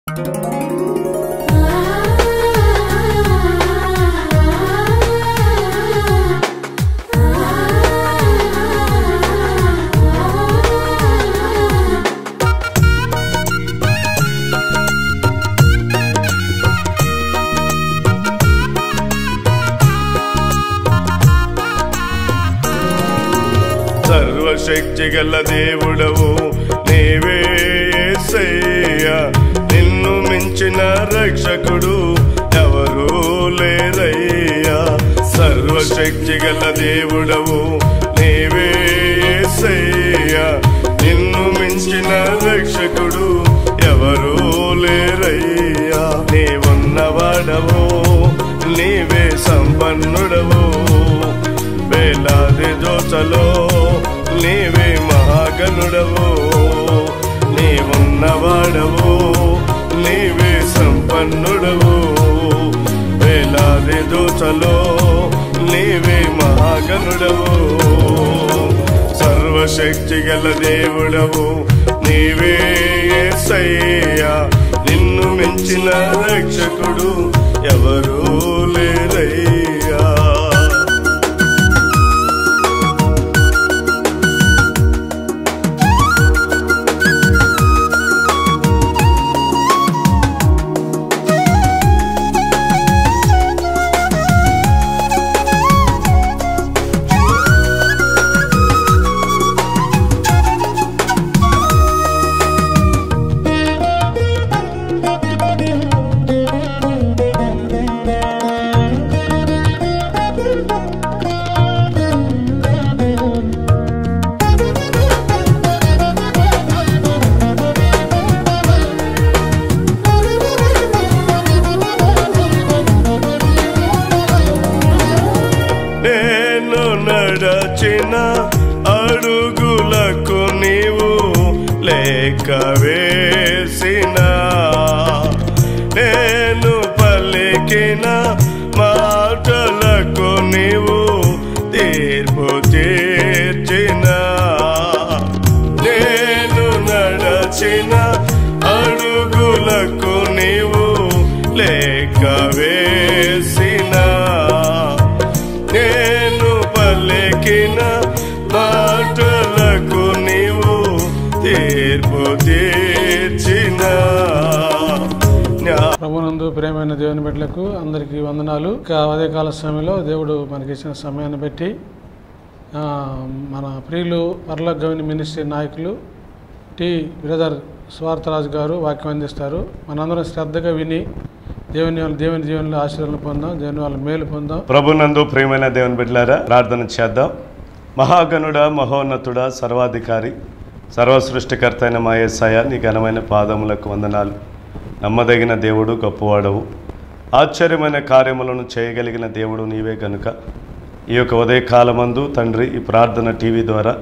సర్వశక్తి గల దేవుడవు నీవే యేసయ్యా నిన్ను మించిన రక్షకుడు ఎవరూ లేరయ్యా సర్వశక్తి గల దేవుడవు నీవే యేసయ్యా నిన్ను మించిన రక్షకుడు ఎవరూ లేరయ్యా నీవున్నవాడవు నీవే సంపన్నుడవు వేలాది జోచలో నీవే మహాగనుడవు నీవున్నవాడవు నీవే సంపన్నుడవు వేలాది దోచలో నీవే మహాగనుడవు సర్వశక్తి గల దేవుడవు నీవే యేసయ్యా నిన్ను మించిన రక్షకుడు ఎవరూ లేరయ్యా నేను నడచిన అడుగులకు నీవు లేక వేసిన నేను పలికిన మాటలకు నీవు తీర్పు తీర్చిన నేను నడచిన అడుగులకు నీవు లేక వేసిన నేను పలికిన మాటలకు నీవు తీర్పు తీర్చిన న్యా- ప్రభునందు ప్రేమైన దేవుని బిడ్డలకు అందరికీ వందనాలు ఇక ఉదయకాల సమయంలో దేవుడు మనకి ఇచ్చిన సమయాన్ని బట్టి ఆ, మన ప్రియులు పర్ల గవిని మినిస్ట్రీ నాయకులు టి బ్రదర్ స్వార్థరాజు గారు వాక్యం అందిస్తారు మనందరం శ్రద్ధగా విని దేవుని వాళ్ళ దేవుని జీవనంలో ఆశీర్వాదం పొందాం దేవుని వాళ్ళ మేలు పొందాం ప్రభునందు ప్రియమైన దేవుని బిడ్డలారా ప్రార్థన చేద్దాం మహాగణుడ మహోన్నతుడ సర్వాధికారి సర్వ సృష్టికర్త అయిన మా యేసయ్య నీ ఘనమైన పాదములకు వందనాలు నమ్మదగిన దేవుడు గొప్పవాడవు ఆశ్చర్యమైన కార్యములను చేయగలిగిన దేవుడు నీవే గనుక ఈ యొక్క ఉదయకాలమందు తండ్రి ఈ ప్రార్థన టీవీ ద్వారా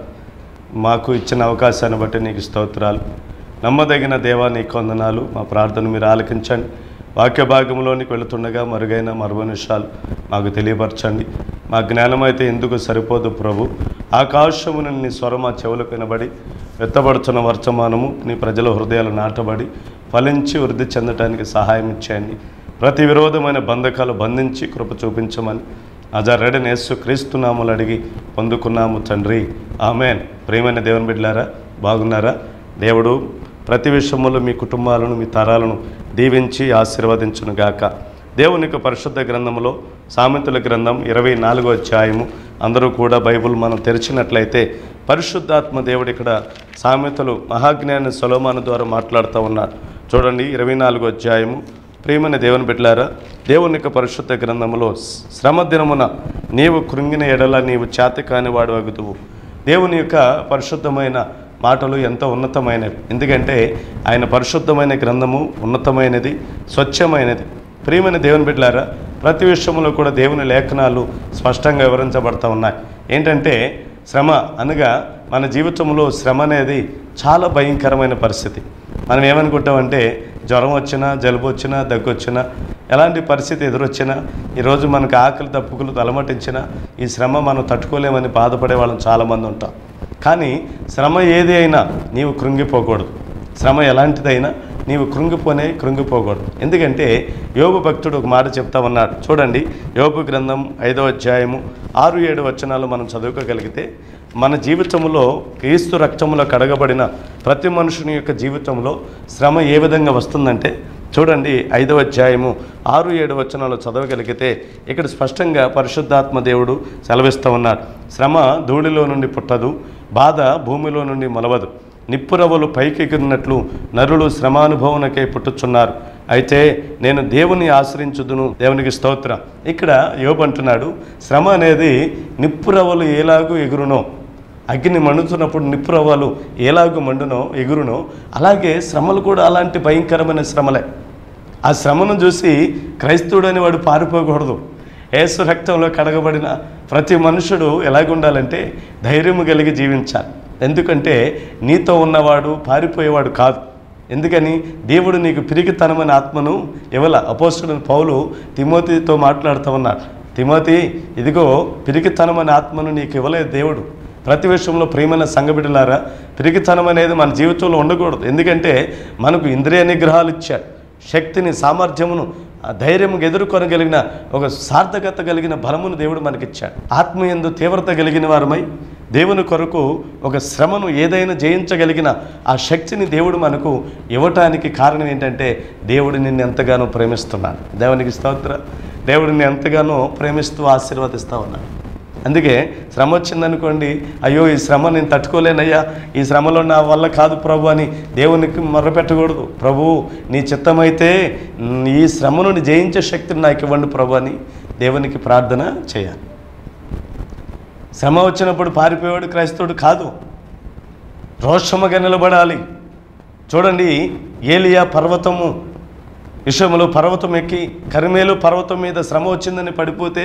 మాకు ఇచ్చిన అవకాశాన్ని బట్టి నీకు స్తోత్రాలు నమ్మదగిన దేవా నీకు వందనాలు మా ప్రార్థన మీరు ఆలకించండి వాక్య భాగంలోనికి వెళుతుండగా మరుగైన మరువనిషాలు మాకు తెలియపరచండి మా జ్ఞానం అయితే ఎందుకు సరిపోదు ప్రభు ఆకాశమును నీ స్వరం మా చెవులకు వినబడి వెత్తబడుతున్న వర్చమానము నీ ప్రజల హృదయాలు నాటబడి ఫలించి వృద్ధి చెందటానికి సహాయం ఇచ్చేయండి ప్రతి విరోధమైన బంధకాలు బంధించి కృప చూపించమని అజారెడని యేసు క్రీస్తునాములు అడిగి పొందుకున్నాము తండ్రి ఆమెన్ ప్రియమైన దేవుని బిడ్డలారా బాగున్నారా దేవుడు ప్రతి విషయంలో మీ కుటుంబాలను మీ తరాలను దీవించి ఆశీర్వదించును గాక దేవుని యొక్క పరిశుద్ధ గ్రంథంలో సామెతల గ్రంథం ఇరవై నాలుగో అధ్యాయము అందరూ కూడా బైబుల్ మనం తెరిచినట్లయితే పరిశుద్ధాత్మ దేవుడు ఇక్కడ సామెతలు మహాజ్ఞాని సొలోమాను ద్వారా మాట్లాడుతూ ఉన్నాడు చూడండి ఇరవై నాలుగో అధ్యాయము ప్రియమైన దేవుని బిడ్డలారా దేవుని యొక్క పరిశుద్ధ గ్రంథంలో శ్రమ దినమున నీవు కృంగిన ఎడల నీవు చేత కాని వాడు అగుతువు దేవుని యొక్క పరిశుద్ధమైన మాటలు ఎంతో ఉన్నతమైనవి ఎందుకంటే ఆయన పరిశుద్ధమైన గ్రంథము ఉన్నతమైనది స్వచ్ఛమైనది ప్రియమైన దేవుని బిడ్డలారా ప్రతి విషయంలో కూడా దేవుని లేఖనాలు స్పష్టంగా వివరించబడతా ఉన్నాయి ఏంటంటే శ్రమ అనగా మన జీవితంలో శ్రమ అనేది చాలా భయంకరమైన పరిస్థితి మనం ఏమనుకుంటామంటే జ్వరం వచ్చినా జలుబు వచ్చినా దగ్గు వచ్చినా ఎలాంటి పరిస్థితి ఎదురొచ్చినా ఈరోజు మనకు ఆకలి తప్పుకులు తలమటించినా ఈ శ్రమ మనం తట్టుకోలేమని బాధపడే వాళ్ళం చాలామంది ఉంటాం కానీ శ్రమ ఏది అయినా నీవు కృంగిపోకూడదు శ్రమ ఎలాంటిదైనా నీవు కృంగిపోనే కృంగిపోకూడదు ఎందుకంటే యోగు భక్తుడు ఒక మాట చెప్తా ఉన్నాడు చూడండి యోగు గ్రంథం ఐదో అధ్యాయము ఆరు ఏడు వచనాలు మనం చదువుకోగలిగితే మన జీవితంలో క్రీస్తు రక్తంలో కడగబడిన ప్రతి మనుషుని యొక్క జీవితంలో శ్రమ ఏ విధంగా వస్తుందంటే చూడండి ఐదవ అధ్యాయము ఆరు ఏడు వచనాలు చదవగలిగితే ఇక్కడ స్పష్టంగా పరిశుద్ధాత్మ దేవుడు సెలవిస్తూ ఉన్నాడు శ్రమ ధూళిలో నుండి పుట్టదు బాధ భూమిలో నుండి మొలవదు నిప్పురవ్వలు పైకెగిరినట్లు నరులు శ్రమానుభవనకై పుట్టుచున్నారు అయితే నేను దేవుని ఆశ్రయించుదును దేవునికి స్తోత్రం ఇక్కడ యోబు అంటున్నాడు శ్రమ అనేది నిప్పురవ్వలు ఎలాగూ ఎగురునో అగ్ని మండుతున్నప్పుడు నిప్పురవ్వలు ఎలాగూ మండునో ఎగురునో అలాగే శ్రమలు కూడా అలాంటి భయంకరమైన శ్రమలే ఆ శ్రమను చూసి క్రైస్తవుడని వాడు పారిపోకూడదు ఏసు రక్తంలో కడగబడిన ప్రతి మనుషుడు ఎలాగుండాలంటే ధైర్యము కలిగి జీవించాలి ఎందుకంటే నీతో ఉన్నవాడు పారిపోయేవాడు కాదు ఎందుకని దేవుడు నీకు పిరిగితనమైన ఆత్మను ఇవ్వల అపోస్తుడైన పౌలు తిమోతితో మాట్లాడుతూ ఉన్నాడు తిమోతి ఇదిగో పిరికితనమైన ఆత్మను నీకు ఇవ్వలేదు దేవుడు ప్రతి విషయంలో ప్రియమైన సంఘబిడ్డలారా పిరికితనం అనేది మన జీవితంలో ఉండకూడదు ఎందుకంటే మనకు ఇంద్రియ నిగ్రహాలు ఇచ్చాడు శక్తిని సామర్థ్యమును ఆ ధైర్యం ఎదుర్కొనగలిగిన ఒక సార్థకత కలిగిన బలమును దేవుడు మనకిచ్చాడు ఆత్మయందు తీవ్రత కలిగిన వారమై దేవుని కొరకు ఒక శ్రమను ఏదైనా జయించగలిగిన ఆ శక్తిని దేవుడు మనకు ఇవ్వటానికి కారణం ఏంటంటే దేవుడు నిన్ను ఎంతగానో ప్రేమిస్తున్నాడు దేవునికి స్తోత్ర దేవుడు నిన్ను ఎంతగానో ప్రేమిస్తూ ఆశీర్వదిస్తూ ఉన్నాడు అందుకే శ్రమ వచ్చిందనుకోండి అయ్యో ఈ శ్రమ నేను తట్టుకోలేనయ్యా ఈ శ్రమలో నా వల్ల కాదు ప్రభు అని దేవునికి మొర్రపెట్టకూడదు ప్రభు నీ చిత్తమైతే మ్, ఈ శ్రమను జయించే శక్తిని నాకు ఇవ్వండి ప్రభు అని దేవునికి ప్రార్థన చేయాలి శ్రమ వచ్చినప్పుడు పారిపోయేవాడు క్రైస్తవుడు కాదు రోషముగా నిలబడాలి చూడండి ఏలియా పర్వతము విషయంలో పర్వతం ఎక్కి కరిమేలు పర్వతం మీద శ్రమ వచ్చిందని పడిపోతే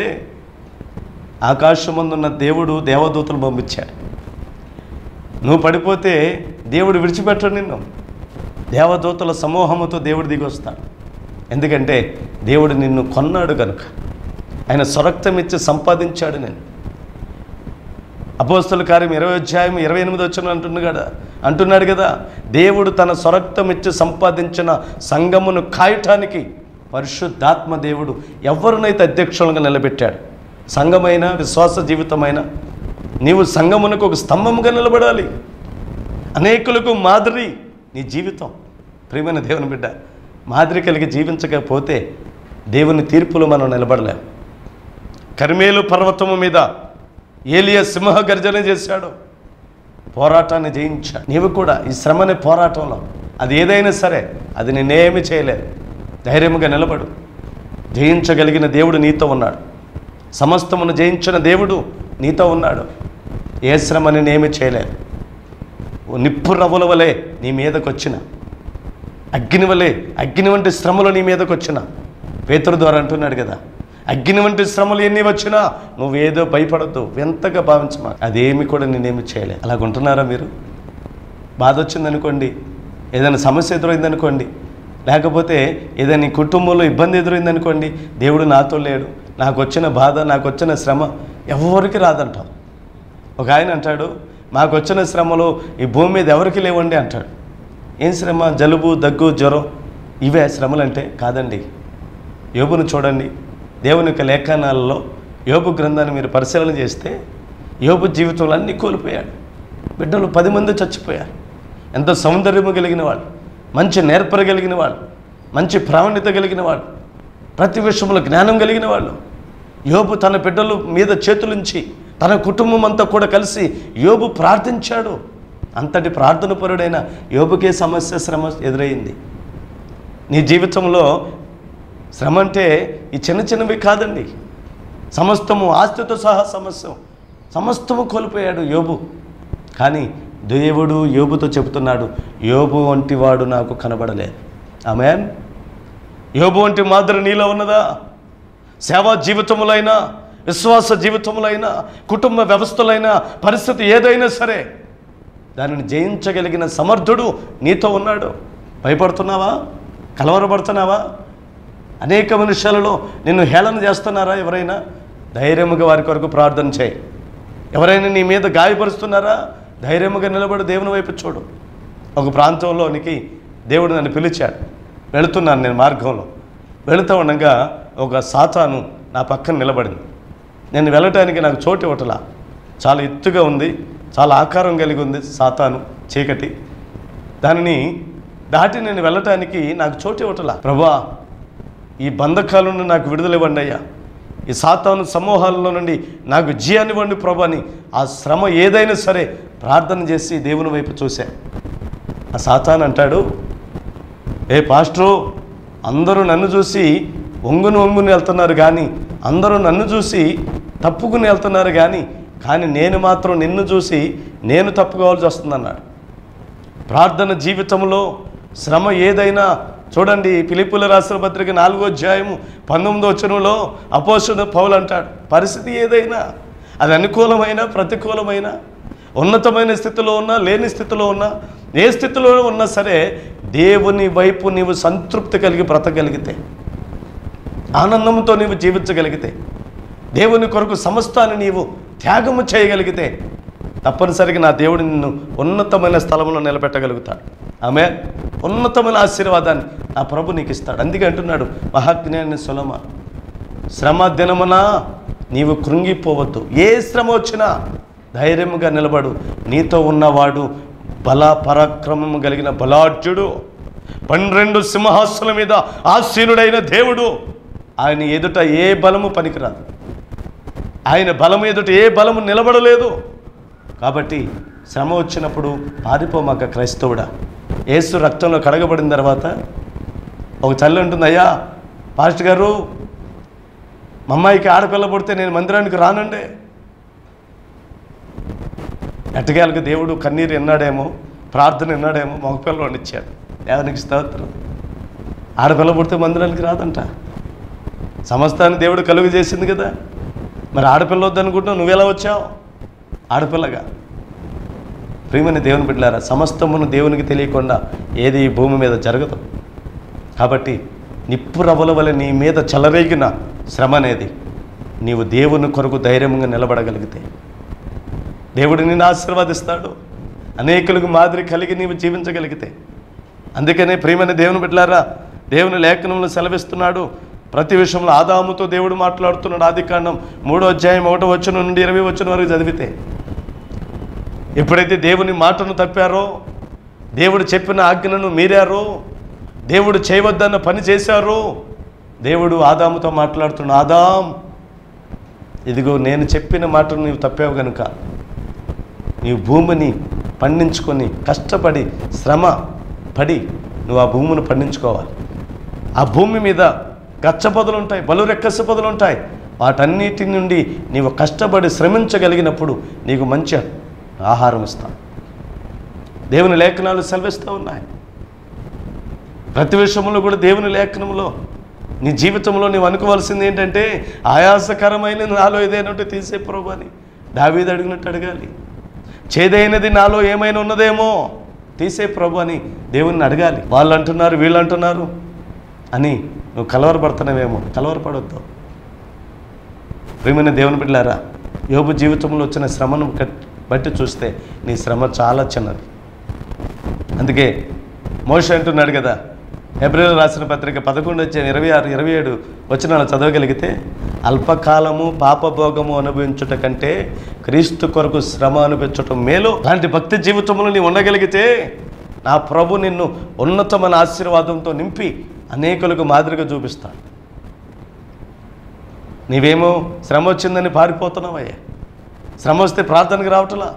ఆకాశమందున్న దేవుడు దేవదూతలు పంపించాడు నువ్వు పడిపోతే దేవుడు విడిచిపెట్టడు నిన్ను దేవదూతల సమూహముతో దేవుడు దిగి వస్తాడు ఎందుకంటే దేవుడు నిన్ను కొన్నాడు కనుక ఆయన స్వరక్తం ఇచ్చి సంపాదించాడు నేను అపోస్తుల కార్యం ఇరవై అధ్యాయం ఇరవై ఎనిమిది వచ్చిన అంటున్నాడు కదా అంటున్నాడు కదా దేవుడు తన స్వరక్తం ఇచ్చి సంపాదించిన సంఘమును కాయటానికి పరిశుద్ధాత్మ దేవుడు ఎవరినైతే అధ్యక్షులుగా నిలబెట్టాడు సంఘమైన విశ్వాస జీవితమైన నీవు సంఘమునకు ఒక స్తంభముగా నిలబడాలి అనేకులకు మాదిరి నీ జీవితం ప్రియమైన దేవుని బిడ్డ మాదిరి కలిగి జీవించకపోతే దేవుని తీర్పులో మనం నిలబడలేం కర్మేలు పర్వతము మీద ఏలియా సింహ గర్జన చేశాడు పోరాటాన్ని జయించాడు నీవు కూడా ఈ శ్రమని పోరాటంలో అది ఏదైనా సరే అది నేనేమి చేయలేదు ధైర్యముగా నిలబడు జయించగలిగిన దేవుడు నీతో ఉన్నాడు సమస్తమును జయించిన దేవుడు నీతో ఉన్నాడు ఏ శ్రమని నేమి చేయలేదు ఓ నిప్పు రవ్వుల వలె నీ మీదకి వచ్చిన అగ్ని వలె అగ్ని వంటి శ్రమలు నీ మీదకి వచ్చిన పేతురు ద్వారా అంటున్నాడు కదా అగ్ని వంటి శ్రమలు ఎన్ని వచ్చినా నువ్వేదో భయపడద్దు ఎంతగా భావించమా అదేమి కూడా నేనేమి చేయలేదు అలాగుంటున్నారా మీరు బాధ వచ్చిందనుకోండి ఏదైనా సమస్య ఎదురైందనుకోండి లేకపోతే ఏదైనా నీ కుటుంబంలో ఇబ్బంది ఎదురైందనుకోండి దేవుడు నాతో లేడు నాకు వచ్చిన బాధ నాకు వచ్చిన శ్రమ ఎవరికి రాదంటాం ఒక ఆయన అంటాడు మాకు వచ్చిన శ్రమలు ఈ భూమి మీద ఎవరికి లేవండి అంటాడు ఏం శ్రమ జలుబు దగ్గు జ్వరం ఇవే శ్రమలు అంటే కాదండి యోబును చూడండి దేవుని యొక్క లేఖనాలలో యోబు గ్రంథాన్ని మీరు పరిశీలన చేస్తే యోబు జీవితంలో అన్నీ కోల్పోయాడు బిడ్డలు పది మంది చచ్చిపోయారు ఎంతో సౌందర్యము కలిగిన వాళ్ళు మంచి నేర్పర కలిగిన వాళ్ళు మంచి ప్రావణ్యత కలిగిన వాళ్ళు ప్రతి విషయంలో జ్ఞానం కలిగిన వాళ్ళు యోబు తన బిడ్డలు మీద చేతులుంచి తన కుటుంబం అంతా కూడా కలిసి యోబు ప్రార్థించాడు అంతటి ప్రార్థన పరుడైన యోబుకే సమస్య శ్రమ ఎదురైంది నీ జీవితంలో శ్రమ అంటే ఈ చిన్న చిన్నవి కాదండి సమస్తము ఆస్తితో సహా సమస్య సమస్తము కోల్పోయాడు యోబు కానీ దేవుడు యోబుతో చెబుతున్నాడు యోబు వంటి వాడు నాకు కనబడలేదు ఆమెన్ యోబు వంటి మాదిరి నీలో ఉన్నదా సేవా జీవితములైనా విశ్వాస జీవితములైనా కుటుంబ వ్యవస్థలైనా పరిస్థితి ఏదైనా సరే దానిని జయించగలిగిన సమర్థుడు నీతో ఉన్నాడు భయపడుతున్నావా కలవరపడుతున్నావా అనేక మనుషులలో నిన్ను హేళన చేస్తున్నారా ఎవరైనా ధైర్యముగా వారి కొరకు ప్రార్థన చేయి ఎవరైనా నీ మీద గాయపరుస్తున్నారా ధైర్యముగా నిలబడి దేవుని వైపు చూడు ఒక ప్రాంతంలోనికి దేవుడు నన్ను పిలిచాడు వెళుతున్నాను నేను మార్గంలో వెళుతూ ఉండగా ఒక సాతాను నా పక్కన నిలబడింది నేను వెళ్ళటానికి నాకు చోటు ఇవ్వటలా చాలా ఎత్తుగా ఉంది చాలా ఆకారం కలిగి ఉంది సాతాను చీకటి దానిని దాటి నేను వెళ్ళటానికి నాకు చోటు ఇవ్వటలా ప్రభా ఈ బంధకాల నుండి నాకు విడుదల ఇవ్వండి అయ్యా ఈ సాతాను సమూహాలలో నుండి నాకు జీయాన్ని ఇవ్వండి ప్రభా అని ఆ శ్రమ ఏదైనా సరే ప్రార్థన చేసి దేవుని వైపు చూశా ఆ సాతాన్ అంటాడు ఏ పాస్టరు అందరూ నన్ను చూసి ఒంగును ఒంగుని వెళ్తున్నారు కానీ అందరూ నన్ను చూసి తప్పుకుని వెళ్తున్నారు కానీ కానీ నేను మాత్రం నిన్ను చూసి నేను తప్పుకోవాల్సి వస్తుందన్నాడు ప్రార్థన జీవితంలో శ్రమ ఏదైనా చూడండి పిలిపుల రాసిన పత్రిక నాలుగో అధ్యాయము పంతొమ్మిదో వచనంలో అపోషణ పౌలు అంటాడు పరిస్థితి ఏదైనా అది అనుకూలమైన ప్రతికూలమైన ఉన్నతమైన స్థితిలో ఉన్నా లేని స్థితిలో ఉన్నా ఏ స్థితిలో ఉన్నా సరే దేవుని వైపు నీవు సంతృప్తి కలిగి బ్రతకగలిగితే ఆనందంతో నీవు జీవించగలిగితే దేవుని కొరకు సమస్తాన్ని నీవు త్యాగము చేయగలిగితే తప్పనిసరిగా నా దేవుడు నిన్ను ఉన్నతమైన స్థలంలో నిలబెట్టగలుగుతాడు ఆమె ఉన్నతమైన ఆశీర్వాదాన్ని నా ప్రభు నీకు ఇస్తాడు అందుకే అంటున్నాడు మహాజ్ఞాని సులమ శ్రమ దినమున నీవు కృంగిపోవద్దు ఏ శ్రమ వచ్చినా ధైర్యముగా నిలబడు నీతో ఉన్నవాడు బల పరాక్రమము కలిగిన బలాఢ్యుడు పన్నెండు సింహాసుల మీద ఆసీనుడైన దేవుడు ఆయన ఎదుట ఏ బలము పనికిరాదు ఆయన బలము ఎదుట ఏ బలము నిలబడలేదు కాబట్టి శ్రమ వచ్చినప్పుడు పారిపోమాక క్రైస్తవుడా ఏసు రక్తంలో కడగబడిన తర్వాత ఒక తల్లి ఉంటుంది అయ్యా పాస్టర్ గారు మా అమ్మాయికి ఆడపిల్ల పుడితే నేను మందిరానికి రానండి ఎట్టగాలకు దేవుడు కన్నీరు విన్నాడేమో ప్రార్థన విన్నాడేమో మగపిల్లవాడిని ఇచ్చాడు దేవునికి స్తోత్రం ఆడపిల్ల పుడితే మందిరానికి రాదంట సమస్తాన్ని దేవుడు కలుగు చేసింది కదా మరి ఆడపిల్ల వద్దనుకుంటున్నావు నువ్వెలా వచ్చావు ఆడపిల్లగా ప్రియమైన దేవుని బిడ్డలారా సమస్తమును దేవునికి తెలియకుండా ఏది ఈ భూమి మీద జరగదు కాబట్టి నిప్పు రవ్వల వలె నీ మీద చెలరేగిన శ్రమ అనేది నీవు దేవుని కొరకు ధైర్యంగా నిలబడగలిగితే దేవుడు నిన్ను ఆశీర్వదిస్తాడు అనేకులకు మాదిరి కలిగి నీవు జీవించగలిగితే అందుకనే ప్రియమైన దేవుని బిడ్డలారా దేవుని లేఖనంలో సెలవిస్తున్నాడు ప్రతి విషయంలో ఆదాముతో దేవుడు మాట్లాడుతున్నాడు ఆది కాండం మూడో అధ్యాయం ఒకటో వచ్చిన నుండి ఇరవై వచ్చిన వరకు చదివితే ఎప్పుడైతే దేవుని మాటను తప్పారో దేవుడు చెప్పిన ఆజ్ఞను మీరారో దేవుడు చేయవద్దన్న పని చేశారో దేవుడు ఆదాముతో మాట్లాడుతున్న ఆదాం ఇదిగో నేను చెప్పిన మాటను నీవు తప్పావు గనుక నీవు భూమిని పండించుకొని కష్టపడి శ్రమ పడి నువ్వు ఆ భూమిని పండించుకోవాలి ఆ భూమి మీద గచ్చ పొదలు ఉంటాయి బలు రెక్కస పొదలు ఉంటాయి వాటన్నిటి నుండి నీవు కష్టపడి శ్రమించగలిగినప్పుడు నీకు మంచి ఆహారం ఇస్తాం దేవుని లేఖనాలు సెలవిస్తూ ఉన్నాయి ప్రతి విషయంలో కూడా దేవుని లేఖనంలో నీ జీవితంలో నీవు అనుకోవాల్సింది ఏంటంటే ఆయాసకరమైన నాలో ఏదైనా ఉంటే తీసే ప్రభు అని దావీదు అడిగినట్టు అడగాలి చేదైనది నాలో ఏమైనా ఉన్నదేమో తీసే ప్రభు అని దేవుణ్ణి అడగాలి వాళ్ళు అంటున్నారు వీళ్ళు అంటున్నారు అని నువ్వు కలవరపడుతున్నావేమో కలవరపడొద్దు ప్రియమైన దేవుని బిడ్డారా యోబు జీవితంలో వచ్చిన శ్రమను కట్- బట్టి చూస్తే నీ శ్రమ చాలా చిన్నది అందుకే మోష అంటున్నాడు కదా ఏప్రిల్ రాసిన పత్రిక పదకొండు వచ్చే ఇరవై ఆరు ఇరవై ఏడు వచ్చిన చదవగలిగితే అల్పకాలము పాపభోగము అనుభవించుట కంటే క్రీస్తు కొరకు శ్రమ అనిపించటం మేలు అలాంటి భక్తి జీవితంలో నీ ఉండగలిగితే నా ప్రభు నిన్ను ఉన్నతమైన ఆశీర్వాదంతో నింపి అనేకులకు మాదిరిగా చూపిస్తాడు నీవేమో శ్రమ వచ్చిందని పారిపోతున్నావయ్యా శ్రమ వస్తే ప్రార్థనకు రావటలా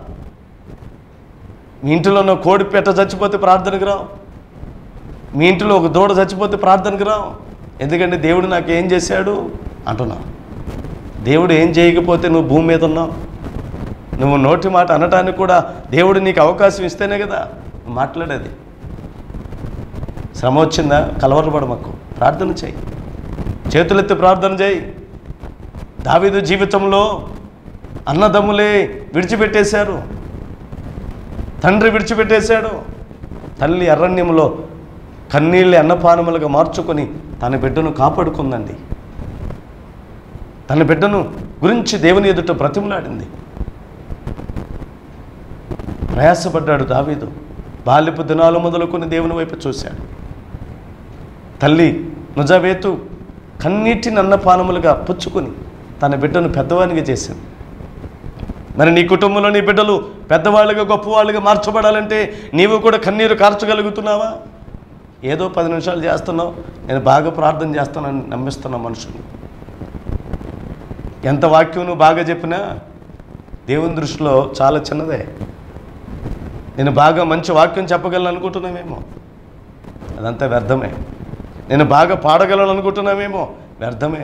మీ ఇంటిలో ఉన్న కోడి పెట్ట చచ్చిపోతే ప్రార్థనకు రావు మీ ఇంటిలో ఒక దూడ చచ్చిపోతే ప్రార్థనకు రావు ఎందుకంటే దేవుడు నాకు ఏం చేశాడు అంటున్నావు దేవుడు ఏం చేయకపోతే నువ్వు భూమి మీద ఉన్నావు నువ్వు నోటి మాట అనటానికి కూడా దేవుడు నీకు అవకాశం ఇస్తేనే కదా నువ్వు మాట్లాడేది శ్రమ వచ్చిందా కలవరపడమకు ప్రార్థన చేయి చేతులెత్తి ప్రార్థన చేయి దావీదు జీవితంలో అన్నదమ్ములే విడిచిపెట్టేశారు తండ్రి విడిచిపెట్టేశాడు తల్లి అరణ్యంలో కన్నీళ్ళి అన్నపానములుగా మార్చుకొని తన బిడ్డను కాపాడుకుందండి తన బిడ్డను గురించి దేవుని ఎదుట బ్రతిమలాడింది ప్రయాసపడ్డాడు దావీదు బాల్యపు దినాలు మొదలుకొని దేవుని వైపు చూశాడు తల్లి నుజవేతు కన్నీటిని అన్నపానములుగా పుచ్చుకొని తన బిడ్డను పెద్దవానిగా చేసింది మరి నీ కుటుంబంలో నీ బిడ్డలు పెద్దవాళ్ళుగా గొప్పవాళ్ళుగా మార్చబడాలంటే నీవు కూడా కన్నీరు కార్చగలుగుతున్నావా ఏదో పది నిమిషాలు చేస్తున్నావు నేను బాగా ప్రార్థన చేస్తానని నమ్మిస్తున్నా మనుషులు ఎంత వాక్యం నువ్వు బాగా చెప్పినా దేవుని దృష్టిలో చాలా చిన్నదే నేను బాగా మంచి వాక్యం చెప్పగలను అనుకుంటున్నామేమో అదంతా వ్యర్థమే నేను బాగా పాడగలను అనుకుంటున్నామేమో వ్యర్థమే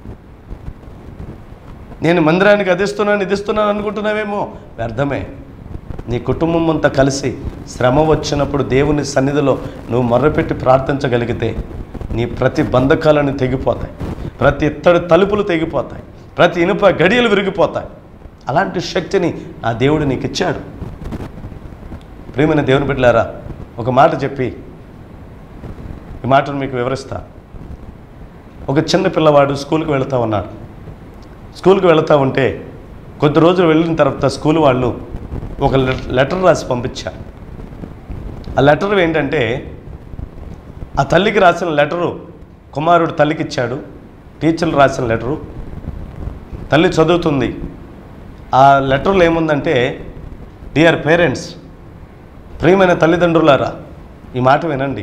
నేను మందిరానికి అదిస్తున్నాను ఇదిస్తున్నాను అనుకుంటున్నావేమో వ్యర్థమే నీ కుటుంబం అంతా కలిసి శ్రమ వచ్చినప్పుడు దేవుని సన్నిధిలో నువ్వు మొర్రపెట్టి ప్రార్థించగలిగితే నీ ప్రతి బంధకాలను తెగిపోతాయి ప్రతి ఇత్తడి తలుపులు తెగిపోతాయి ప్రతి ఇనుప గడియలు విరిగిపోతాయి అలాంటి శక్తిని ఆ దేవుడు నీకు ఇచ్చాడు ప్రియమైన దేవుని బిడ్డలారా ఒక మాట చెప్పి ఈ మాటను మీకు వివరిస్తా ఒక చిన్న పిల్లవాడు స్కూల్కి వెళుతూ ఉన్నాడు స్కూల్కి వెళుతూ ఉంటే కొద్ది రోజులు వెళ్ళిన తర్వాత స్కూల్ వాళ్ళు ఒక లె- లెటర్ రాసి పంపించారు ఆ లెటర్ ఏంటంటే ఆ తల్లికి రాసిన లెటరు కుమారుడు తల్లికి ఇచ్చాడు టీచర్లు రాసిన లెటరు తల్లి చదువుతుంది ఆ లెటర్లో ఏముందంటే డియర్ పేరెంట్స్ ప్రియమైన తల్లిదండ్రులారా ఈ మాట వినండి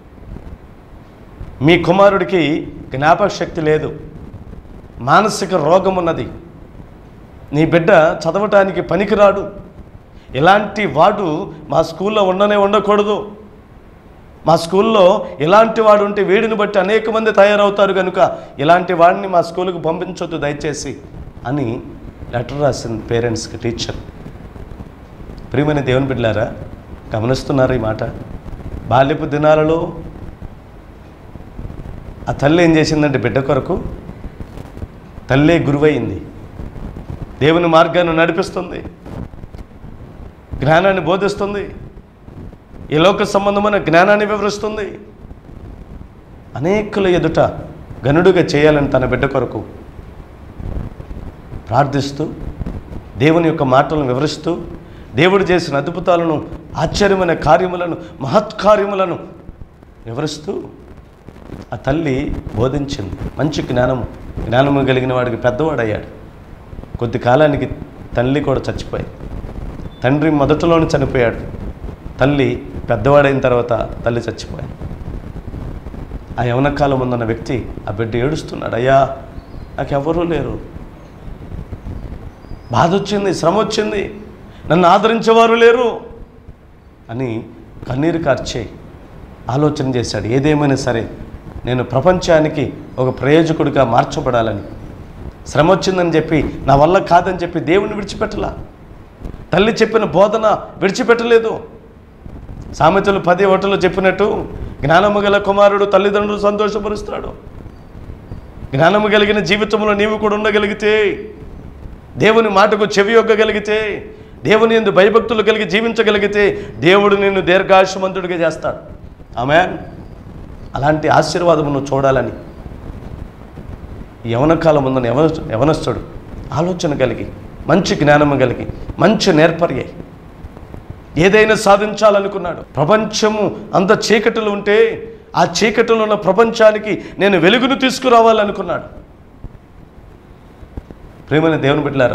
మీ కుమారుడికి జ్ఞాపక శక్తి లేదు మానసిక రోగం ఉన్నది నీ బిడ్డ చదవటానికి పనికిరాడు ఇలాంటి వాడు మా స్కూల్లో ఉండనే ఉండకూడదు మా స్కూల్లో ఇలాంటి వాడు ఉంటే వీడిని బట్టి అనేక మంది తయారవుతారు కనుక ఇలాంటి వాడిని మా స్కూల్కి పంపించొద్దు దయచేసి అని లెటర్ రాసింది పేరెంట్స్కి టీచర్ ప్రియమైన దేవుని బిడ్డలారా గమనిస్తున్నారు ఈ మాట బాల్యపు దినాలలో ఆ తల్లి ఏం చేసిందంటే బిడ్డ కొరకు తల్లే గురువైంది దేవుని మార్గాన్ని నడిపిస్తుంది జ్ఞానాన్ని బోధిస్తుంది ఈ లోక సంబంధమైన జ్ఞానాన్ని వివరిస్తుంది అనేకుల ఎదుట గనుడుగా చేయాలని తన బిడ్డ కొరకు ప్రార్థిస్తూ దేవుని యొక్క మాటలను వివరిస్తూ దేవుడు చేసిన అద్భుతాలను ఆశ్చర్యమైన కార్యములను మహత్కార్యములను వివరిస్తూ ఆ తల్లి బోధించింది మంచి జ్ఞానము జ్ఞానము కలిగిన వాడికి పెద్దవాడయ్యాడు కొద్ది కాలానికి తల్లి కూడా చచ్చిపోయింది తండ్రి మొదటలోనే చనిపోయాడు తల్లి పెద్దవాడైన తర్వాత తల్లి చచ్చిపోయింది ఆ యవన కాలం ఉందన్న వ్యక్తి ఆ బిడ్డ ఏడుస్తున్నాడు అయ్యా నాకు ఎవరూ లేరు బాధ వచ్చింది శ్రమ వచ్చింది నన్ను ఆదరించేవారు లేరు అని కన్నీరు కార్చే ఆలోచన చేశాడు ఏదేమైనా సరే నేను ప్రపంచానికి ఒక ప్రయోజకుడిగా మార్చబడాలని శ్రమ వచ్చిందని చెప్పి నా వల్ల కాదని చెప్పి దేవుని విడిచిపెట్టలా తల్లి చెప్పిన బోధన విడిచిపెట్టలేదు సామెతలు పది ఒకటిలో చెప్పినట్టు జ్ఞానము గల కుమారుడు తల్లిదండ్రులు సంతోషపరుస్తాడు జ్ఞానము కలిగిన జీవితంలో నీవు కూడా ఉండగలిగితే దేవుని మాటకు చెవి యొక్కగలిగితే దేవుని ఎందు భయభక్తులు కలిగి జీవించగలిగితే దేవుడు నిన్ను దీర్ఘాయుషమంతుడిగా చేస్తాడు ఆమె అలాంటి ఆశీర్వాదం నువ్వు చూడాలని ఈ యవన కాలం ఉందని యవన యవనస్తుడు ఆలోచన కలిగి మంచి జ్ఞానము కలిగి మంచి నేర్పర్యాయి ఏదైనా సాధించాలనుకున్నాడు ప్రపంచము అంత చీకటిలో ఉంటే ఆ చీకటిలో ఉన్న ప్రపంచానికి నేను వెలుగును తీసుకురావాలనుకున్నాడు ప్రేమైన దేవుని బిడ్డలారా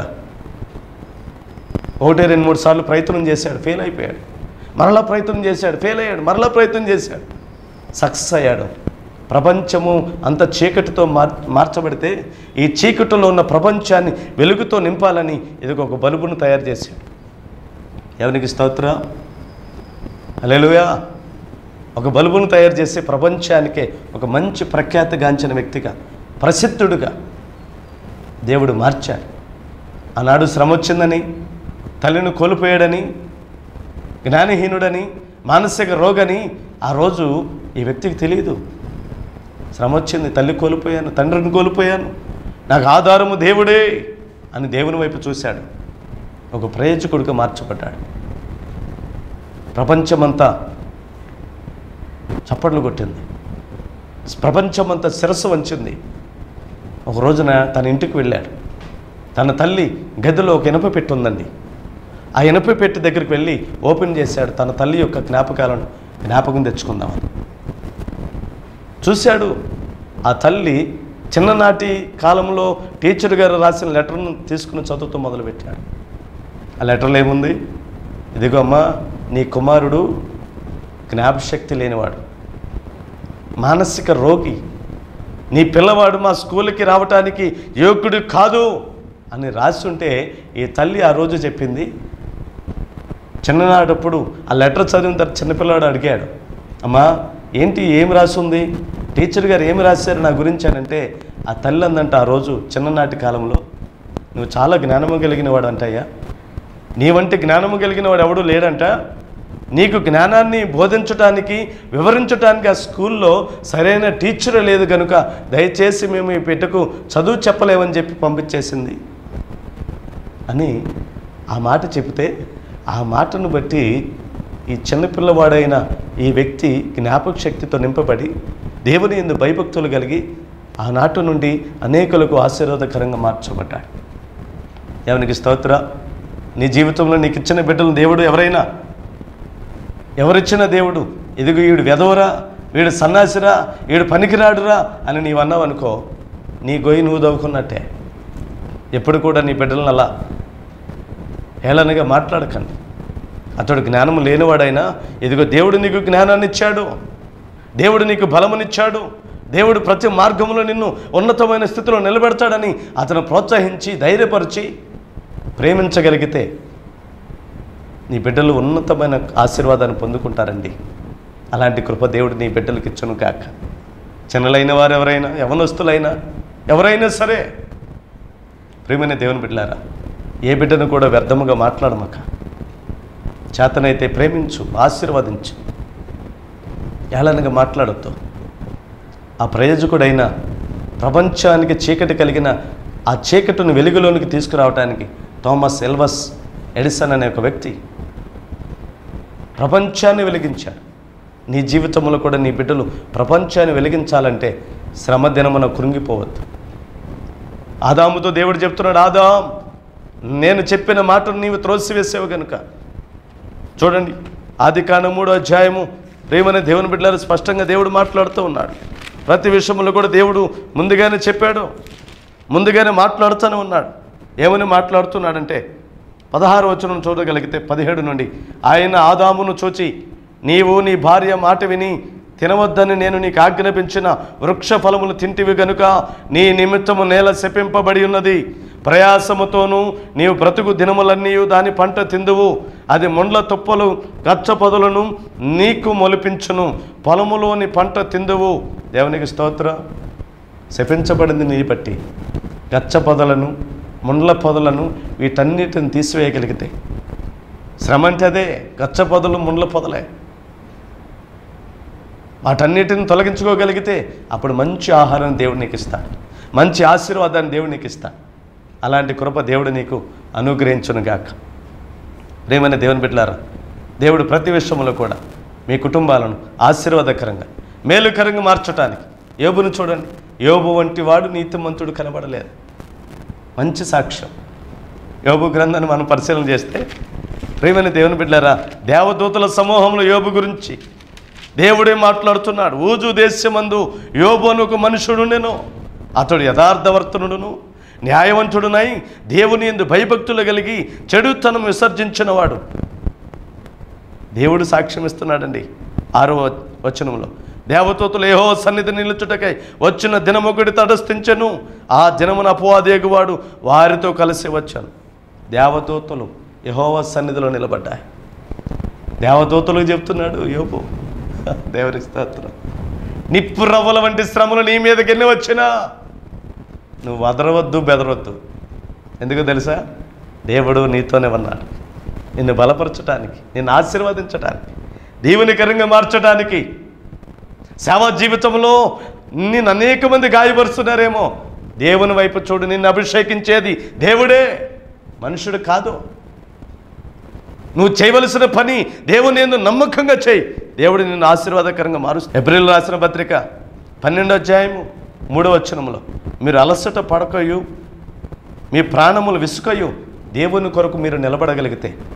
ఒకటి రెండు మూడు సార్లు ప్రయత్నం చేశాడు ఫెయిల్ అయిపోయాడు మరలా ప్రయత్నం చేశాడు ఫెయిల్ అయ్యాడు మరలా ప్రయత్నం చేశాడు సక్సెస్ అయ్యాడు ప్రపంచము అంత చీకటితో మార్ మార్చబడితే ఈ చీకటిలో ఉన్న ప్రపంచాన్ని వెలుగుతో నింపాలని ఇదిగో ఒక బల్బును తయారు చేశాడు ఎవరికి స్తోత్ర హల్లెలూయా ఒక బల్బును తయారు చేసి ప్రపంచానికే ఒక మంచి ప్రఖ్యాతిగాంచిన వ్యక్తిగా ప్రసిద్ధుడుగా దేవుడు మార్చాడు ఆనాడు శ్రమ వచ్చిందని తల్లిని కోల్పోయాడని జ్ఞానహీనుడని మానసిక రోగని ఆ రోజు ఈ వ్యక్తికి తెలియదు శ్రమ వచ్చింది తల్లి కోల్పోయాను తండ్రిని కోల్పోయాను నాకు ఆధారము దేవుడే అని దేవుని వైపు చూశాడు ఒక ప్రయోజకుడిగా మార్చబడ్డాడు ప్రపంచమంతా చప్పట్లు కొట్టింది ప్రపంచమంతా శిరస్సు వంచింది ఒక రోజున తన ఇంటికి వెళ్ళాడు తన తల్లి గదిలో ఒక ఇనప పెట్టి ఉందండి ఆ ఇనప పెట్టి దగ్గరికి వెళ్ళి ఓపెన్ చేశాడు తన తల్లి యొక్క జ్ఞాపకాలను జ్ఞాపకం తెచ్చుకుందామని చూశాడు ఆ తల్లి చిన్ననాటి కాలంలో టీచర్ గారు రాసిన లెటర్ను తీసుకుని చదువుతూ మొదలుపెట్టాడు ఆ లెటర్లో ఏముంది ఇదిగో అమ్మా నీ కుమారుడు జ్ఞాపశక్తి లేనివాడు మానసిక రోగి నీ పిల్లవాడు మా స్కూల్కి రావటానికి యోగ్యుడు కాదు అని రాసి ఉంటే ఈ తల్లి ఆ రోజు చెప్పింది చిన్ననాడప్పుడు ఆ లెటర్ చదివిన తర్వాత చిన్నపిల్లాడు అడిగాడు అమ్మా ఏంటి ఏమి రాసి ఉంది టీచర్ గారు ఏమి రాశారు నా గురించి అని అంటే ఆ తల్లి అందంట ఆ రోజు చిన్ననాటి కాలంలో నువ్వు చాలా జ్ఞానము కలిగిన వాడు అంటయ్యా నీ వంటి జ్ఞానము కలిగిన వాడు ఎవడూ లేడంట నీకు జ్ఞానాన్ని బోధించటానికి వివరించటానికి ఆ స్కూల్లో సరైన టీచర్ లేదు కనుక దయచేసి మేము ఈ బిడ్డకు చదువు చెప్పలేమని చెప్పి పంపించేసింది అని ఆ మాట చెబితే ఆ మాటను బట్టి ఈ చిన్నపిల్లవాడైన ఈ వ్యక్తి జ్ఞాపక శక్తితో నింపబడి దేవుని ఎందు భయభక్తులు కలిగి ఆనాటి నుండి అనేకులకు ఆశీర్వాదకరంగా మార్చబడ్డాడు దేవునికి స్తోత్ర నీ జీవితంలో నీకు ఇచ్చిన బిడ్డలు దేవుడు ఎవరైనా ఎవరిచ్చిన దేవుడు ఇదిగో వీడు వెదవరా వీడు సన్నాసిరా వీడు పనికిరాడురా అని నీవు అన్నావు అనుకో నీ గొయ్యి నువ్వు దవ్వుకున్నట్టే ఎప్పుడు కూడా నీ బిడ్డలను అలా హేళనగా మాట్లాడకండి అతడు జ్ఞానం లేనివాడైనా ఇదిగో దేవుడు నీకు జ్ఞానాన్ని ఇచ్చాడు దేవుడు నీకు బలమునిచ్చాడు దేవుడు ప్రతి మార్గంలో నిన్ను ఉన్నతమైన స్థితిలో నిలబెడతాడని అతను ప్రోత్సహించి ధైర్యపరిచి ప్రేమించగలిగితే నీ బిడ్డలు ఉన్నతమైన ఆశీర్వాదాన్ని పొందుకుంటారండి అలాంటి కృప దేవుడు నీ బిడ్డలకు ఇచ్చును కాక చిన్నలైన వారు ఎవరైనా యవనస్తులైనా ఎవరైనా సరే ప్రేమైన దేవుని బిడ్డలారా ఏ బిడ్డను కూడా వ్యర్థముగా మాట్లాడమక చేతనైతే ప్రేమించు ఆశీర్వదించు ఏళనగా మాట్లాడొద్దు ఆ ప్రయోజకుడైన ప్రపంచానికి చీకటి కలిగిన ఆ చీకటిని వెలుగులోనికి తీసుకురావడానికి థామస్ ఎల్వస్ ఎడిసన్ అనే ఒక వ్యక్తి ప్రపంచాన్ని వెలిగించాడు నీ జీవితంలో కూడా నీ బిడ్డలు ప్రపంచాన్ని వెలిగించాలంటే శ్రమ దినమున కృంగిపోవద్దు ఆదాముతో దేవుడు చెప్తున్నాడు ఆదాం నేను చెప్పిన మాటను నీవు త్రోసివేసావు కనుక చూడండి ఆది కాండం మూడో అధ్యాయము ప్రేమనే దేవుని బిడ్డలారు స్పష్టంగా దేవుడు మాట్లాడుతూ ఉన్నాడు ప్రతి విషయంలో కూడా దేవుడు ముందుగానే చెప్పాడు ముందుగానే మాట్లాడుతూనే ఉన్నాడు ఏమని మాట్లాడుతున్నాడంటే పదహారు వచనం చూడగలిగితే పదిహేడు నుండి ఆయన ఆదామును చూచి నీవు నీ భార్య మాట విని తినవద్దని నేను నీకు ఆజ్ఞాపించిన వృక్ష ఫలములు తింటివి గనుక నీ నిమిత్తము నేల శపింపబడి ఉన్నది ప్రయాసముతోనూ నీవు బ్రతుకు దినములన్నీ దాని పంట తిందువు అది ముండ్ల తుప్పలు గచ్చ పొదలను నీకు మొలిపించును పొలములోని పంట తిందువు దేవునికి స్తోత్ర శపించబడింది నీ బట్టి గచ్చ పొదలను ముండ్ల పొదలను వీటన్నిటిని తీసివేయగలిగితే శ్రమ అంటే అదే గచ్చ పొదలు ముండ్ల పొదలే వాటన్నిటిని తొలగించుకోగలిగితే అప్పుడు మంచి ఆహారం దేవుడు నీకు ఇస్తాడు మంచి ఆశీర్వాదాన్ని దేవుడు నీకు ఇస్తాడు అలాంటి కృప దేవుడు నీకు అనుగ్రహించును గాక ప్రేమైన దేవుని బిడ్డలారా దేవుడు ప్రతి విషయంలో కూడా మీ కుటుంబాలను ఆశీర్వాదకరంగా మేలుకరంగా మార్చడానికి యోబును చూడండి యోబు వంటి వాడు నీతిమంతుడు కనబడలేదు మంచి సాక్ష్యం యోబు గ్రంథాన్ని మనం పరిశీలన చేస్తే ప్రేమైన దేవుని బిడ్డారా దేవదూతల సమూహంలో యోబు గురించి దేవుడే మాట్లాడుతున్నాడు ఊజు దేశమందు యోబు అని ఒక మనుషుడు నేను అతడు యథార్థవర్తనుడును న్యాయవంతుడునై దేవుని ఎందు భయభక్తులు కలిగి చెడుతనం విసర్జించినవాడు దేవుడు సాక్ష్యం ఇస్తున్నాడండి ఆరో వచనంలో దేవదూతలు ఏహో సన్నిధి నిలుచుటకై వచ్చిన దినమొకటి తటస్థించెను ఆ దినమున అపవాదేగువాడు వారితో కలిసి వచ్చాను దేవదూతలు యహోవ సన్నిధిలో నిలబడ్డాయి దేవదూతలకు చెప్తున్నాడు యోపు దేవుని స్తోత్రం నిప్పు రవ్వల వంటి శ్రమలు నీ మీదకి ఎన్ని వచ్చినా నువ్వు వదరవద్దు బెదరవద్దు ఎందుకు తెలుసా దేవుడు నీతోనే ఉన్నాడు నిన్ను బలపరచడానికి నిన్ను ఆశీర్వదించడానికి దీవునికరంగా మార్చడానికి సేవా జీవితంలో నిన్ను అనేక మంది గాయపరుస్తున్నారేమో దేవుని వైపు చూడు నిన్ను అభిషేకించేది దేవుడే మనుషుడు కాదు నువ్వు చేయవలసిన పని దేవుని ఎందు నమ్మకంగా చేయి దేవుడు నిన్ను ఆశీర్వాదకరంగా మారుస్తూ ఏప్రిల్ రాసిన పత్రిక పన్నెండో అధ్యాయము మూడో వచనంలో మీరు అలసట పడకయు మీ ప్రాణములు విసుకయు దేవుని కొరకు మీరు నిలబడగలిగితే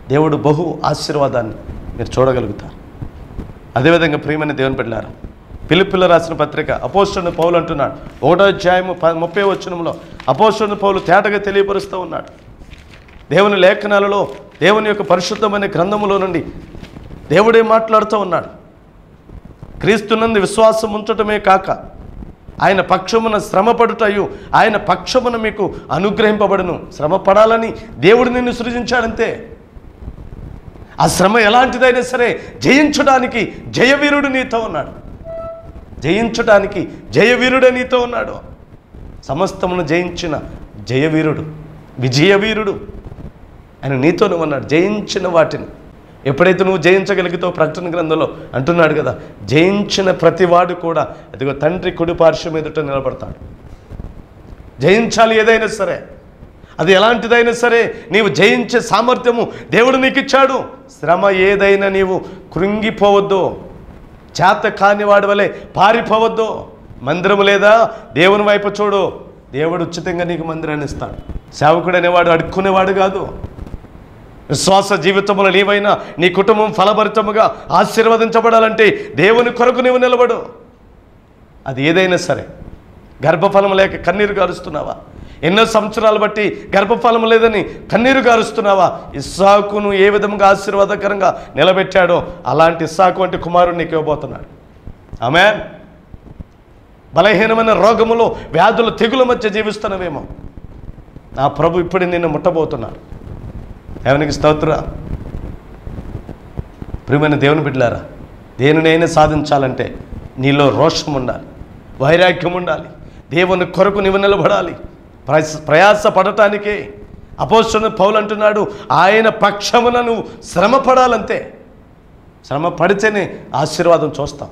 దేవుడు బహు ఆశీర్వాదాన్ని మీరు చూడగలుగుతారు అదేవిధంగా ప్రియమైన దేవుని బిడ్డలారా పిలుపుల రాసిన పత్రిక అపోస్తుని పౌలు అంటున్నాడు ఒకటో అధ్యాయము ప- ముప్పై వచనంలో అపోస్తుని పౌలు తేటగా తెలియపరుస్తూ ఉన్నాడు దేవుని లేఖనాలలో దేవుని యొక్క పరిశుద్ధమైన గ్రంథములో నుండి దేవుడే మాట్లాడుతూ ఉన్నాడు క్రీస్తునందు విశ్వాసం ఉంచటమే కాక ఆయన పక్షమున శ్రమపడుటయు ఆయన పక్షమున మీకు అనుగ్రహింపబడును శ్రమ పడాలని దేవుడు నిన్ను సృజించాడంతే ఆ శ్రమ ఎలాంటిదైనా సరే జయించడానికి జయవీరుడు నీతో ఉన్నాడు జయించడానికి జయవీరుడే నీతో ఉన్నాడు సమస్తమును జయించిన జయవీరుడు విజయవీరుడు ఆయన నీతోనే ఉన్నాడు జయించిన వాటిని ఎప్పుడైతే నువ్వు జయించగలిగితో ప్రకటన గ్రంథంలో అంటున్నాడు కదా జయించిన ప్రతివాడు కూడా అదిగో తండ్రి కుడి పార్శ్వం ఎదుట నిలబడతాడు జయించాలి ఏదైనా సరే అది ఎలాంటిదైనా సరే నీవు జయించే సామర్థ్యము దేవుడు నీకు ఇచ్చాడు శ్రమ ఏదైనా నీవు కృంగిపోవద్దు చేత కాని వాడి వలె పారిపోవద్దు మందిరము లేదా దేవుని వైపు చూడు దేవుడు ఉచితంగా నీకు మందిరాన్ని ఇస్తాడు సేవకుడు అనేవాడు అడుక్కునేవాడు కాదు విశ్వాస జీవితంలో నీవైనా నీ కుటుంబం ఫలభరితముగా ఆశీర్వదించబడాలంటే దేవుని కొరకు నీవు నిలబడు అది ఏదైనా సరే గర్భఫలం లేక కన్నీరు గారుస్తున్నావా ఎన్నో సంవత్సరాలు బట్టి గర్భఫలం లేదని కన్నీరు గారుస్తున్నావా ఇస్సాకును ఏ విధంగా ఆశీర్వాదకరంగా నిలబెట్టాడో అలాంటి ఇస్సాకు వంటి కుమారుడు నీకు ఇవ్వబోతున్నాడు ఆమె బలహీనమైన రోగములో వ్యాధుల తెగుల మధ్య జీవిస్తున్నవేమో నా ప్రభు ఇప్పుడు నిన్ను ముట్టబోతున్నాడు దేవునికి స్తోత్ర ప్రియమైన దేవుని బిడ్డలారా దేనినైనా సాధించాలంటే నీలో రోషం ఉండాలి వైరాగ్యం ఉండాలి దేవుని కొరకు నీవు నిలబడాలి ప్రయాస ప్రయాస పడటానికే అపోస్తున్న పౌలు అంటున్నాడు ఆయన పక్షమున నువ్వు శ్రమ పడాలంతే శ్రమ పడితేనే ఆశీర్వాదం చూస్తాం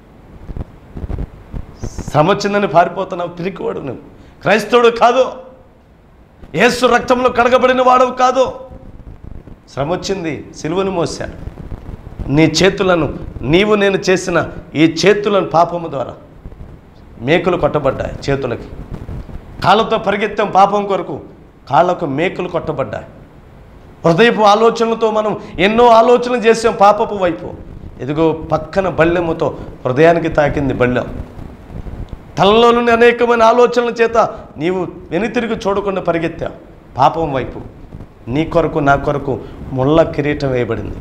శ్రమ వచ్చిందని పారిపోతున్నావు పిరికివాడు నువ్వు క్రైస్తవుడు కాదు యేసు రక్తంలో కడగబడిన వాడవు కాదు శ్రమ వచ్చింది సిలువను మోశాడు నీ చేతులను నీవు నేను చేసిన ఈ చేతులను పాపము ద్వారా మేకులు కొట్టబడ్డాయి చేతులకి కాళ్ళతో పరిగెత్తాం పాపం కొరకు కాళ్ళకు మేకులు కొట్టబడ్డాయి హృదయపు ఆలోచనలతో మనం ఎన్నో ఆలోచనలు చేసాం పాపపు వైపు ఇదిగో పక్కన బళ్ళెముతో హృదయానికి తాకింది బళ్ళెం తలలో నుండి అనేకమైన ఆలోచనల చేత నీవు వెనుతిరిగి చూడకుండా పరిగెత్తావు పాపం వైపు నీ కొరకు నా కొరకు ముళ్ళ కిరీటం వేయబడింది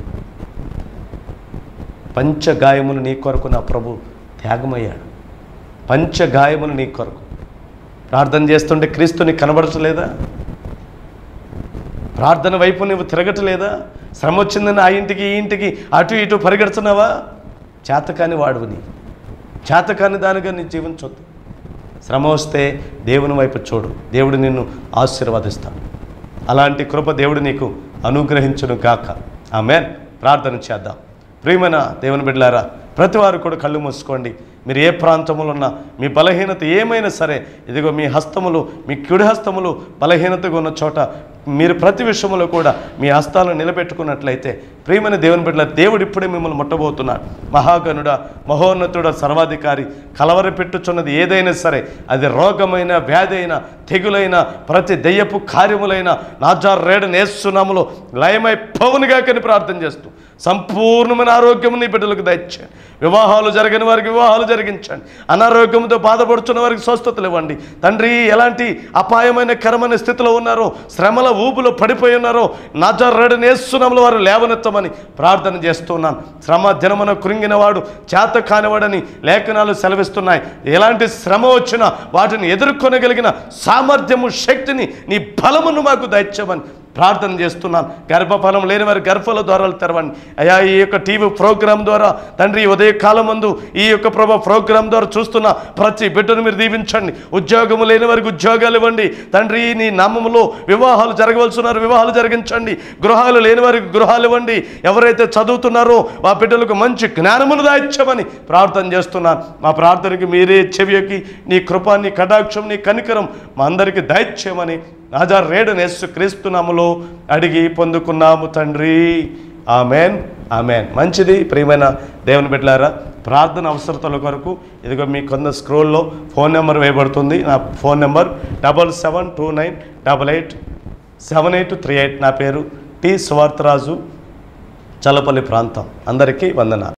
పంచగాయములు నీ కొరకు నా ప్రభు త్యాగమయ్యాడు పంచగాయములు నీ కొరకు ప్రార్థన చేస్తుంటే క్రీస్తుని కనబడటలేదా ప్రార్థన వైపు నువ్వు తిరగటలేదా శ్రమ వచ్చిందని ఆ ఇంటికి ఈ ఇంటికి అటు ఇటు పరిగెడుతున్నావా చేతకాని వాడువు నీ చేతకాని దానిగా నీ జీవించొద్దు శ్రమ వస్తే దేవుని వైపు చూడు దేవుడు నిన్ను ఆశీర్వదిస్తాడు అలాంటి కృప దేవుడు నీకు అనుగ్రహించును గాక ఆమె ప్రార్థన చేద్దాం ప్రియమైన దేవుని బిడ్డలారా ప్రతి వారు కూడా కళ్ళు మూసుకోండి మీరు ఏ ప్రాంతంలో ఉన్నా మీ బలహీనత ఏమైనా సరే ఇదిగో మీ హస్తములు మీ కుడి హస్తములు బలహీనతగా ఉన్న చోట మీరు ప్రతి విషయంలో కూడా మీ హస్తాలను నిలబెట్టుకున్నట్లయితే ప్రియమైన దేవుని బిడ్డల దేవుడు ఇప్పుడే మిమ్మల్ని ముట్టబోతున్నాడు మహాగణుడ మహోన్నతుడ సర్వాధికారి కలవర పెట్టుచున్నది ఏదైనా సరే అది రోగమైన వ్యాధి అయినా తెగులైన ప్రతి దెయ్యపు కార్యములైన నాజార్ రేడ నేస్తున్నాములో లయమై పవనుగా కని ప్రార్థన చేస్తూ సంపూర్ణమైన ఆరోగ్యం నీ బిడ్డలకు దయచేయండి వివాహాలు జరగని వారికి వివాహాలు జరిగించండి అనారోగ్యంతో బాధపడుతున్న వారికి స్వస్థతలు ఇవ్వండి తండ్రి ఎలాంటి అపాయమైన కరమైన స్థితిలో ఉన్నారో శ్రమల ఊపులో పడిపోయి ఉన్నారో నాజారెడు నేస్తున్నాముల వారు లేవనెత్తమని ప్రార్థన చేస్తున్నాను శ్రమ జనమున కృంగిన వాడు చేత కానివాడని లేఖనాలు సెలవిస్తున్నాయి ఎలాంటి శ్రమ వచ్చినా వాటిని ఎదుర్కొనగలిగిన సామర్థ్యము శక్తిని నీ బలమును మాకు దయచేయమని ప్రార్థన చేస్తున్నాను గర్భఫలం లేని వారి గర్భల ద్వారాలు తెరవండి అయా ఈ యొక్క టీవీ ప్రోగ్రాం ద్వారా తండ్రి ఉదయ కాలం ముందు ఈ యొక్క ప్రభ ప్రోగ్రాం ద్వారా చూస్తున్న ప్రతి బిడ్డను మీరు దీవించండి ఉద్యోగము లేని వారికి ఉద్యోగాలు ఇవ్వండి తండ్రి నీ నామములో వివాహాలు జరగవలసి ఉన్నారు వివాహాలు జరిగించండి గృహాలు లేని వారికి గృహాలు ఇవ్వండి ఎవరైతే చదువుతున్నారో ఆ బిడ్డలకు మంచి జ్ఞానమును దాయిచ్చమని ప్రార్థన చేస్తున్నాను మా ప్రార్థనకి మీరే చెవియకి నీ కృప నీ కటాక్షం నీ కనికరం మా అందరికీ దయచేయమని రాజా రేడు నేసు క్రీస్తునాములో అడిగి పొందుకున్నాము తండ్రి ఆమెన్ ఆమెన్ మంచిది ప్రియమైన దేవుని బిడ్డలారా ప్రార్థన అవసరతల కొరకు ఇదిగో మీ కొంత స్క్రోల్లో ఫోన్ నెంబర్ వేయబడుతుంది నా phone number double seven two nine double eight seven eight three eight నా పేరు టి సువార్తరాజు చల్లపల్లి ప్రాంతం అందరికీ వందనాలు